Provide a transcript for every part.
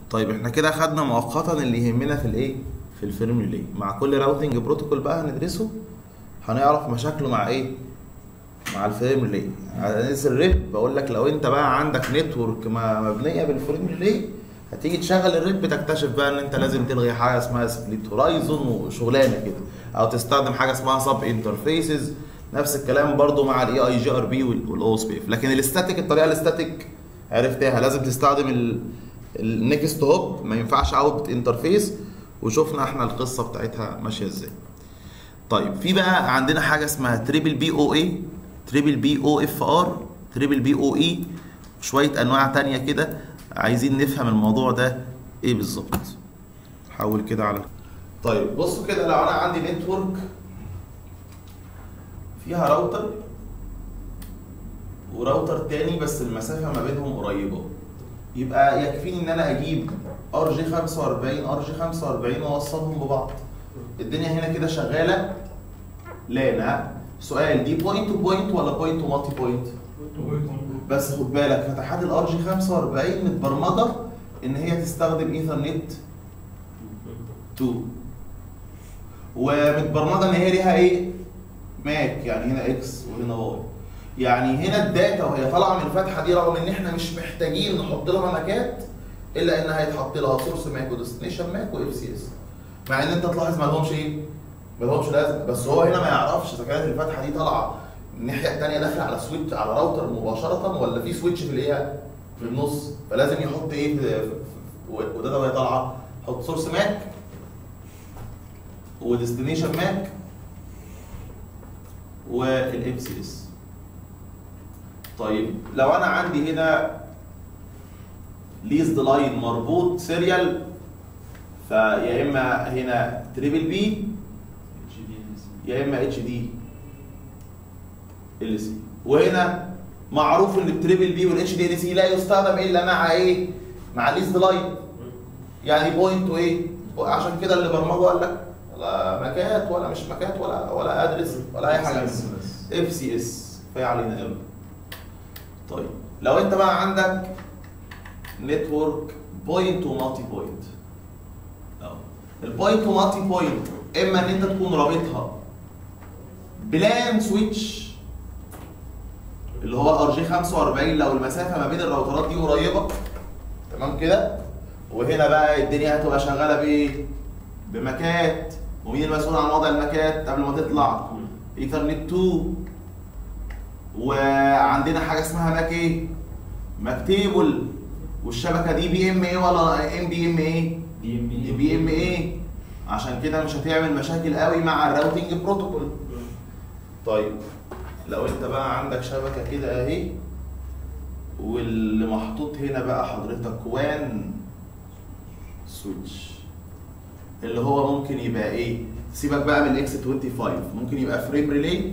طيب احنا كده خدنا مؤقتا اللي يهمنا في الايه في الفيرم ريلي مع كل راوتنج بروتوكول بقى هندرسه هنعرف مشاكله مع ايه مع الفريم ريلي هننزل الريب بقول لك لو انت بقى عندك نتورك مبنيه بالفريم ريلي هتيجي تشغل الريب تكتشف بقى ان انت لازم تلغي حاجه اسمها سبليت هورايزون وشغلانه كده او تستخدم حاجه اسمها سب انترفيسز نفس الكلام برضو مع الاي اي جي ار بي والاو اس بي اف لكن الاستاتيك الطريقه الاستاتيك عرفتها لازم تستخدم النكست هوب ما ينفعش اوت انترفيس وشفنا احنا القصه بتاعتها ماشيه ازاي طيب في بقى عندنا حاجه اسمها تريبل بي او اي تريبل بي او اف ار تريبل بي او اي شويه انواع تانية كده عايزين نفهم الموضوع ده ايه بالظبط حول كده على طيب بصوا كده لو انا عندي نتورك فيها راوتر وراوتر تاني بس المسافه ما بينهم قريبه يبقى يكفيني ان انا اجيب ار جي 45 ار جي 45 واوصلهم ببعض الدنيا هنا كده شغاله لان سؤال دي بوينت تو بوينت ولا بوينت تو مالتي بوينت بس خد بالك فتحات الار جي 45 متبرمجه ان هي تستخدم ايثرنت 2 ومتبرمجه ان هي ليها ايه ماك يعني هنا اكس وهنا واي يعني هنا الداتا وهي طالعه من الفتحه دي رغم ان احنا مش محتاجين نحط لها ماكات الا ان هيتحط لها سورس ماك وديستنيشن ماك واف سي اس مع ان انت تلاحظ ما لهمش ايه؟ ما لهمش لازمه بس هو هنا ما يعرفش اذا كانت الفتحه دي طالعه الناحيه الثانيه داخله على سويتش على راوتر مباشره ولا في سويتش في الايه؟ في النص فلازم يحط ايه في وده وهي طالعه حط سورس ماك وديستنيشن ماك والاف سي اس طيب لو انا عندي هنا ليزد لاين مربوط سيريال فيا اما هنا تريبل بي يا اما اتش دي ال سي وهنا معروف ان التريبل بي والاتش دي ال سي لا يستخدم الا مع ايه؟ مع الليزد لاين يعني بوينت وايه؟ عشان كده اللي برمجه قال لك لا ماكات ولا مش ماكات ولا ولا ادرس ولا اي حاجه اف سي اس كفايه علينا قوي طيب لو انت بقى عندك نتورك بوينت ومالتي بوينت البوينت ومالتي بوينت اما ان انت تكون رابطها بلان سويتش اللي هو ار جي 45 لو المسافه ما بين الراوترات دي قريبه تمام كده وهنا بقى الدنيا هتبقى شغاله بايه؟ بماكات ومين المسؤول عن وضع الماكات قبل ما تطلع؟ ايثرنت 2 وعندنا حاجه اسمها ماك ايه؟ ماك تيبل والشبكه دي بي ام ايه ولا ام بي ام ايه؟ دي بي ام ايه؟ عشان كده مش هتعمل مشاكل قوي مع الراوتنج بروتوكول. طيب لو انت بقى عندك شبكه كده اهي واللي محطوط هنا بقى حضرتك وان سويتش اللي هو ممكن يبقى ايه؟ سيبك بقى من الاكس 25 ممكن يبقى فريم ريلي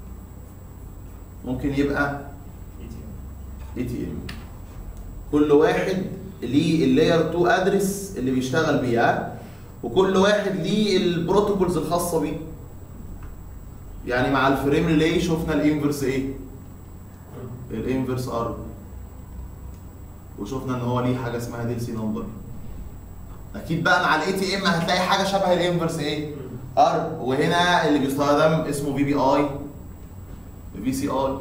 ممكن يبقى اي تي ام كل واحد ليه اللاير 2 ادرس اللي بيشتغل بيها وكل واحد ليه البروتوكولز الخاصه بيه يعني مع الفريم ريلي شفنا الانفرس ايه الانفرس ار وشفنا ان هو ليه حاجه اسمها ديل سي نمبر اكيد بقى مع الاي تي ام هتلاقي حاجه شبه الانفرس ايه ار وهنا اللي بيستخدم اسمه في بي اي في سي اي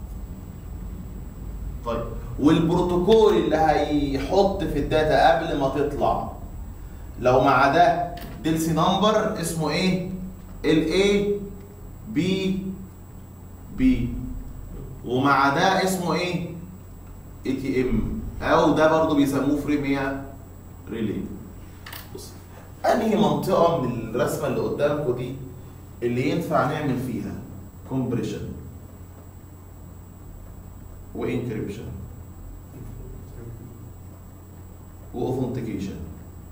طيب والبروتوكول اللي هيحط في الداتا قبل ما تطلع لو مع ده ديلسي نمبر اسمه ايه ال اي بي بي ومع ده اسمه ايه اي تي ام او ده برضو بيسموه فريميا ريلي بص انهي منطقه من الرسمه اللي قدامكم دي اللي ينفع نعمل فيها كومبريشن وانكريبشن واوثنتيكيشن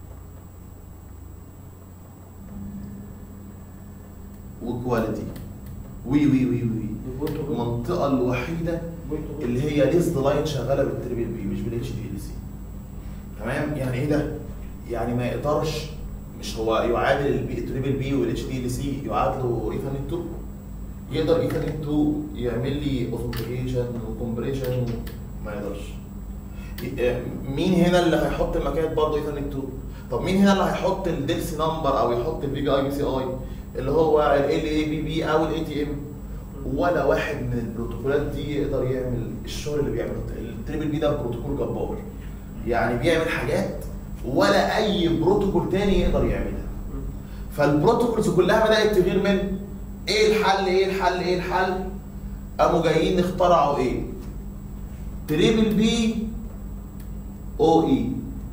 وكواليتي وي وي وي وي المنطقه الوحيده اللي هي ليست لاين شغاله بالتريبل بي مش بالاتش دي ال سي تمام يعني ايه ده يعني ما يقدرش مش هو يعادل التريبل بي والاتش دي ال سي يعادله ايثرنت 2 يقدر ايثرنت 2 يعمل لي اوثنتيكيشن وكومبريشن ما يقدرش مين هنا اللي هيحط المكان برضه ايثرنت 2 طب مين هنا اللي هيحط الديلسي نمبر او يحط الفيجا اي بي سي اي اللي هو ال اي بي بي او الاي تي ام ولا واحد من البروتوكولات دي يقدر يعمل الشغل اللي بيعمله التريبل بي ده بروتوكول جبار يعني بيعمل حاجات ولا اي بروتوكول تاني يقدر يعملها فالبروتوكولز كلها بدات تغير من ايه الحل ايه الحل ايه الحل قاموا جايين اخترعوا ايه تريبل بي او اي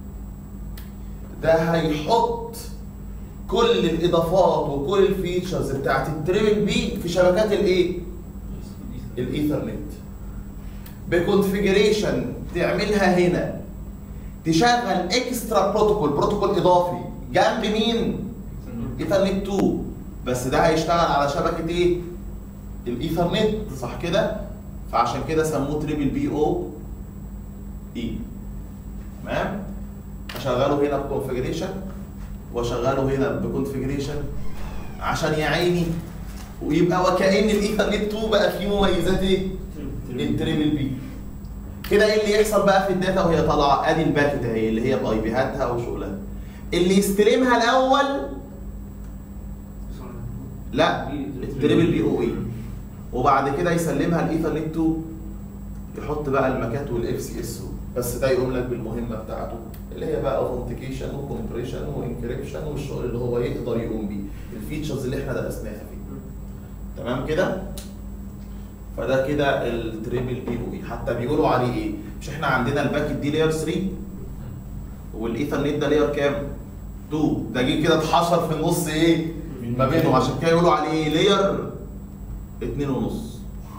ده هيحط كل الاضافات وكل الفيتشرز بتاعت التريبل بي في شبكات الايه الايثرنت بكونفيجريشن تعملها هنا تشغل اكسترا بروتوكول بروتوكول اضافي جنب مين ايثرنت 2 بس ده هيشتغل على شبكه ايه الايثرنت صح كده فعشان كده سموه تريبل بي او اي تمام اشغله هنا بكونفيجريشن واشغله هنا بكونفيجريشن عشان يا عيني ويبقى وكأن الايثرنت 2 بقى فيه مميزات ايه؟ التريبل بي كده ايه اللي يحصل بقى في الداتا وهي طالعه ادي الباكت اهي اللي هي باي بيهاتها وشغلها اللي يستلمها الاول لا التريبل بي او اي وبعد كده يسلمها الايثرنت 2 يحط بقى الماكات والاف سي اس بس ده يقوم لك بالمهمه بتاعته اللي هي بقى اوثنتيكيشن وكونتريشن وانكريبشن والشغل اللي هو يقدر يقوم بيه الفيتشرز اللي احنا درسناها فيه تمام كده فده كده التريبل بي او اي حتى بيقولوا عليه ايه مش احنا عندنا الباكت دي لاير 3 والايثرنت ده لاير كام 2 ده جه كده اتحشر في النص ايه ما بينهم عشان كده يقولوا عليه لاير 2 ونص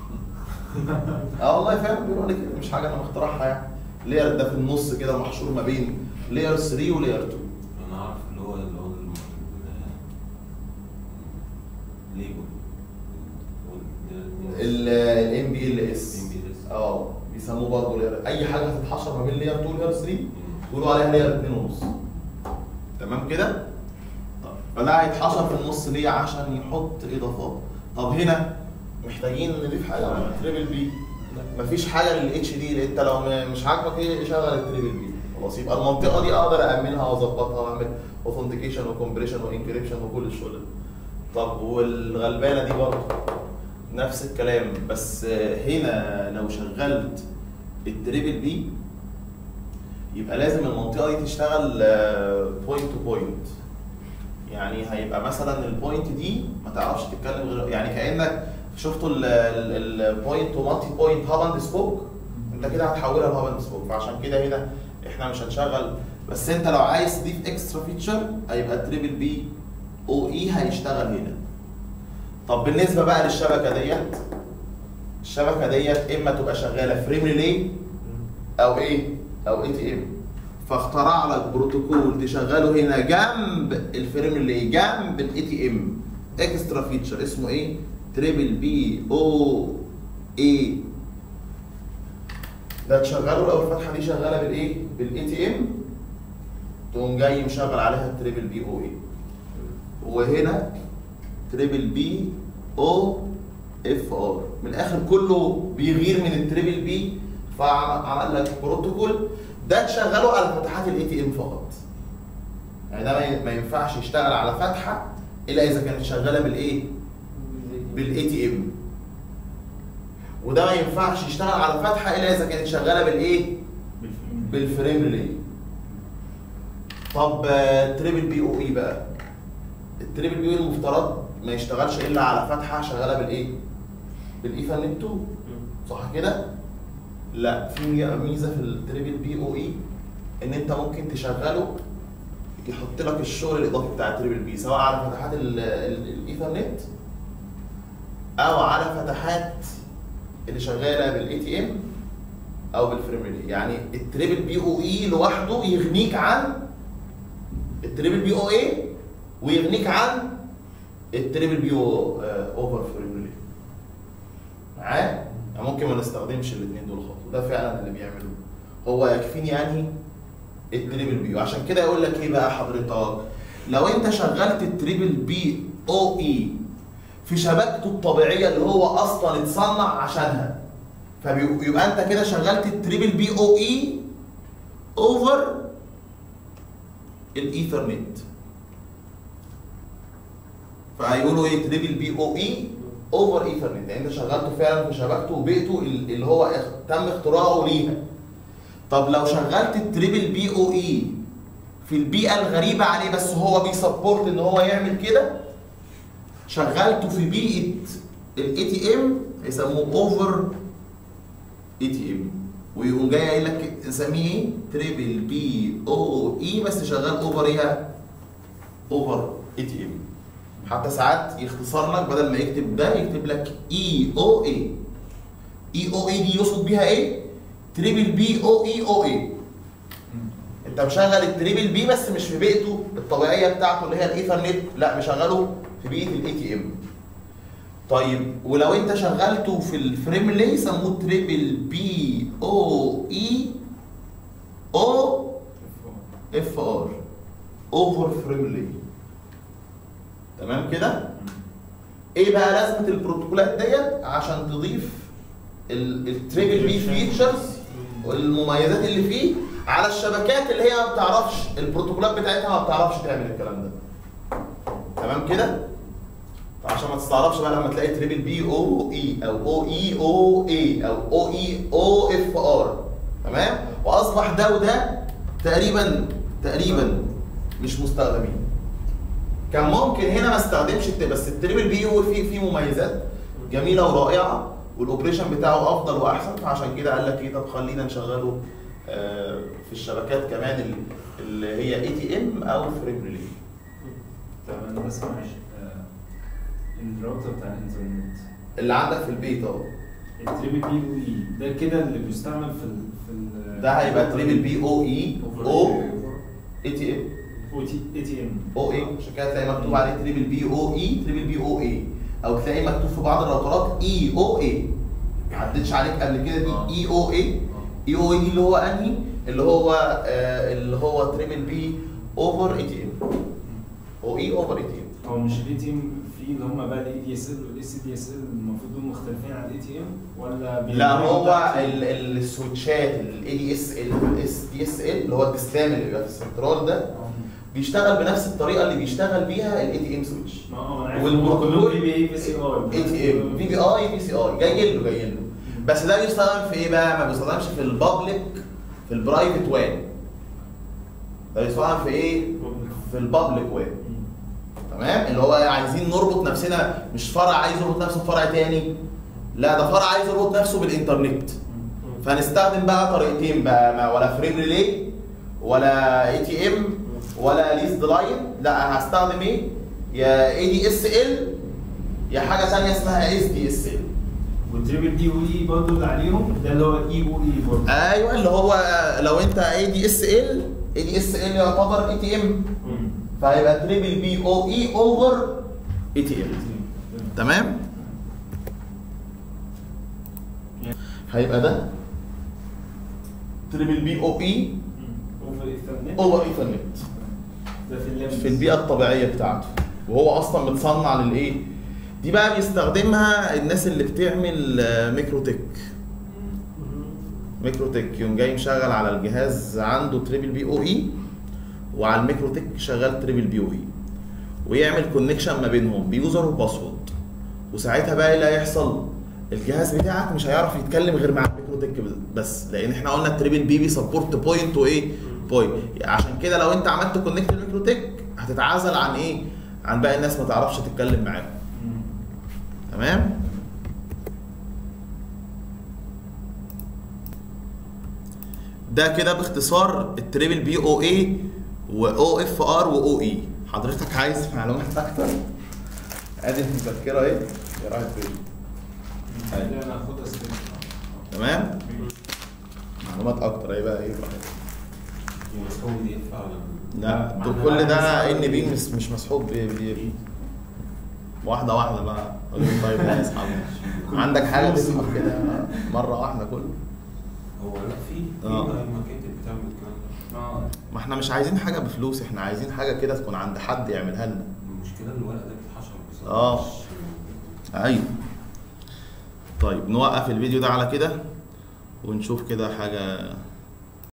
اه والله فاهم بيقولوا عليه كده مش حاجه انا مخترعها يعني لاير ده في النص كده محشور ما بين لاير 3 ولاير 2 انا عارف اللي هو اللي هو ليبل الام بي ال اس MBLS. اه بيسموه برضه لاير اي حاجه هتتحشر ما بين لاير 2 ولاير 3 بيقولوا عليها لاير 2 ونص تمام كده؟ طب فده هيتحشر في النص ليه؟ عشان يحط اضافات طب هنا محتاجين نضيف حاجه على التريبل بي مفيش حاجه للاتش دي انت لو م- مش عاجبك ايه شغل التريبل بي خلاص يبقى المنطقه دي اقدر امنها واظبطها واعمل اوثنتيكيشن وكومبريشن وانكريبشن وكل الشغل ده طب والغلبانه دي برضه نفس الكلام بس هنا لو شغلت التريبل بي يبقى لازم المنطقه دي تشتغل بوينت تو بوينت يعني هيبقى مثلا البوينت دي ما تعرفش تتكلم غير يعني كانك شفتوا البوينت ومالتي بوينت هاب اند سبوك انت كده هتحولها لهاب اند سبوك فعشان كده هنا احنا مش هنشغل بس انت لو عايز تضيف اكسترا فيتشر هيبقى التريبل بي او اي هيشتغل هنا طب بالنسبه بقى للشبكه ديت الشبكه ديت اما تبقى شغاله فريم ريلي او ايه او اي تي ام فاخترع لك بروتوكول تشغله هنا جنب الفريم ريلي جنب الاي تي ام اكسترا فيتشر اسمه ايه تريبل بي او اي ده تشغله لو الفتحه دي شغاله بالايه بالاي تي ام تقوم جاي مشغل عليها التريبل بي او اي وهنا تريبل بي او اف ار من الاخر كله بيغير من التريبل بي فعمل لك بروتوكول ده تشغله على فتحات الاي تي ام فقط يعني ده ما ي- ما ينفعش يشتغل على فتحه الا اذا كانت شغاله بالايه بالاي تي ام وده ما ينفعش يشتغل على فتحه الا اذا كانت شغاله بالايه بالفريم ريلي طب آه، تريبل بي او اي بقى التريبل بي او المفترض ما يشتغلش الا على فتحه شغاله بالايه بالايثرنت 2 صح كده لا في مي- ميزه في التريبل بي او اي ان انت ممكن تشغله يحط لك الشغل الاضافي بتاع التريبل بي سواء على فتحات ال- ال- الايثرنت او على فتحات اللي شغاله بالاي تي ام او بالفريم ريلي يعني التريبل بي او اي لوحده يغنيك عن التريبل بي او اي ويغنيك عن التريبل بي او اوفر فريم ريلي معاه يعني ممكن ما نستخدمش الاثنين دول خالص وده فعلا اللي بيعملوه هو يكفيني انهي التريبل بي وعشان كده يقول لك ايه بقى حضرتك لو انت شغلت التريبل بي او اي في شبكته الطبيعيه اللي هو اصلا اتصنع عشانها فيبقى انت كده شغلت التريبل بي او اي اوفر الايثرنت فهيقولوا ايه تريبل بي او اي اوفر ايثرنت يعني انت شغلته فعلا في شبكته وبيئته اللي هو اخ- تم اختراعه ليها طب لو شغلت التريبل بي او اي في البيئه الغريبه عليه بس هو بيسبورت ان هو يعمل كده شغلته في بيئه الاي تي ام يسموه اوفر اي تي ام ويقوم جاي قايل لك نسميه ايه؟ تريبل بي او اي بس شغال اوفر ايه؟ اوفر اي تي ام حتى ساعات يختصر لك بدل ما يكتب ده يكتب لك اي او اي اي او اي دي يقصد بيها ايه؟ تريبل بي او اي او اي انت مشغل التريبل بي بس مش في بيئته الطبيعيه بتاعته اللي هي الايثرنت لا مشغله في بيئه الاي تي ام طيب ولو انت شغلته في الفريملي يسموه تريبل بي او اي او اف ار اوفر فريملي تمام كده ايه بقى لازمه البروتوكولات ديت عشان تضيف التريبل بي فيتشرز والمميزات اللي فيه على الشبكات اللي هي ما بتعرفش البروتوكولات بتاعتها ما بتعرفش تعمل الكلام ده تمام كده عشان ما تستغربش بقى لما تلاقي تريبل بي او اي او او اي او اي او او اي او اف ار تمام واصبح ده وده تقريبا تقريبا مش مستخدمين كان ممكن هنا ما استخدمش الت- بس التريبل بي او فيه فيه مميزات جميله ورائعه والاوبريشن بتاعه افضل واحسن فعشان كده قال لك ايه طب خلينا نشغله آه، في الشبكات كمان ال- اللي هي اي تي ام او فريم ريلي طب انا بس معلش آه، الراوتر بتاع الانترنت اللي عندك في البيت اهو التريبل بي او اي ده كده اللي بيستعمل في ال في ال ده هيبقى تريبل بي او اي او اي تي ام او تي اي تي ام او اي عشان كده تلاقي مكتوب عليه تريبل بي او اي تريبل بي او اي او تلاقي مكتوب في بعض الراوترات اي او اي ما عدتش عليك قبل كده آه. دي اي او اي اي او اي دي اللي هو انهي اللي هو آه اللي هو تريبل بي اوفر اي تي ام او اي اوفر اي تي ام هو مش الاي تي ام في اللي هم بقى الاي دي اس ال والاس دي اس ال المفروض دول مختلفين عن الاي تي ام ولا لا بيعملوا هو تحت- ال- ال- السويتشات الاي دي اس ال والاس دي اس ال اللي هو الديسلام اللي بيبقى في السنترال ده آه. بيشتغل بنفس الطريقه اللي بيشتغل بيها الاي تي ام سويتش ما هو انا عارف والبروتوكول كلهم بي بي اي بي سي ار اي تي ام في بي اي في سي اي جاي له جاي له بس ده بيستخدم في ايه بقى؟ ما بيستخدمش في البابليك في البرايفت وان ده بيستخدم في ايه؟ في البابليك وان تمام اللي هو عايزين نربط نفسنا مش فرع عايز يربط نفسه بفرع تاني لا ده فرع عايز يربط نفسه بالانترنت فهنستخدم بقى طريقتين بقى ما ولا فريم ريلي ولا اي تي ام ولا ليست لاين لا هستخدم ايه يا اي دي اس ال يا حاجه ثانيه اسمها اس دي اس ال والتريبل بي او اي برضه اللي عليهم ده اللي هو اي او اي برضه ايوه اللي هو لو انت اي دي اس ال اي دي اس ال يعتبر اي تي ام فهيبقى تريبل بي او اي اوفر اي تي ام تمام هيبقى ده تريبل بي او اي اوفر ايثرنت اوفر ايثرنت ده في الليمت في البيئه الطبيعيه بتاعته وهو اصلا متصنع للايه دي بقى بيستخدمها الناس اللي بتعمل آه، ميكروتك ميكروتك يوم جاي مشغل على الجهاز عنده تريبل بي او اي وعلى الميكروتك شغال تريبل بي او اي ويعمل كونكشن ما بينهم بيوزر وباسورد وساعتها بقى ايه اللي هيحصل الجهاز بتاعك مش هيعرف يتكلم غير مع الميكروتك بس لان احنا قلنا التريبل بي بيسبورت بوينت وايه بوينت عشان كده لو انت عملت كونكت الميكروتك هتتعزل عن ايه عن باقي الناس ما تعرفش تتكلم معاهم تمام ده كده باختصار التريبل بي او اي واو اف ار واو اي حضرتك عايز معلومات اكتر ادي المذكره اهي يا راحت فين ده انا هاخدها سكرين تمام معلومات اكتر اهي بقى ايه راحت مسحوب دي فعلا لا ما دول احنا كل بقى ده هنسحب ان بي بيه. مش مش مسحوب بي بي واحده واحده بقى قول لي طيب يا اسحب عندك حاجه تسحب كده مره واحده كله هو لا في في آه. مكاتب بتعمل الكلام ده اه ما احنا مش عايزين حاجه بفلوس احنا عايزين حاجه كده تكون عند حد يعملها لنا المشكله ان الورق ده بيتحشر بصراحه آه. مش- ايوه طيب نوقف الفيديو ده على كده ونشوف كده حاجه